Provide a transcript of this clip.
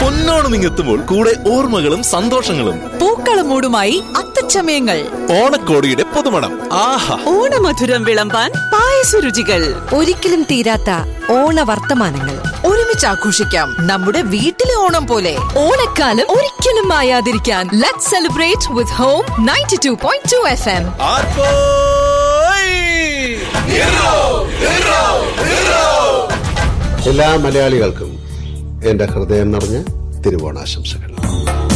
പൊന്നോണം ഇങ്ങെത്തുമ്പോൾ കൂടെ ഓർമ്മകളും സന്തോഷങ്ങളും പൂക്കളമൂടുമായി അത്തച്ചമയങ്ങൾ ഓണക്കോടിയുടെ പുതുമണം ആഹാ ഓണമധുരം വിളമ്പാൻ പായസരുചികൾ ഒരിക്കലും തീരാത്ത ഓണവർത്തമാനങ്ങൾ ഒരുമിച്ച് ആഘോഷിക്കാം നമ്മുടെ വീട്ടിലെ ഓണം പോലെ ഓണക്കാലം ഒരിക്കലും മായാതിരിക്കാൻ let celebrate with home ninety two point two F M എല്ലാ മലയാളികൾക്കും എന്റെ ഹൃദയം നിറഞ്ഞ തിരുവോണാശംസകൾ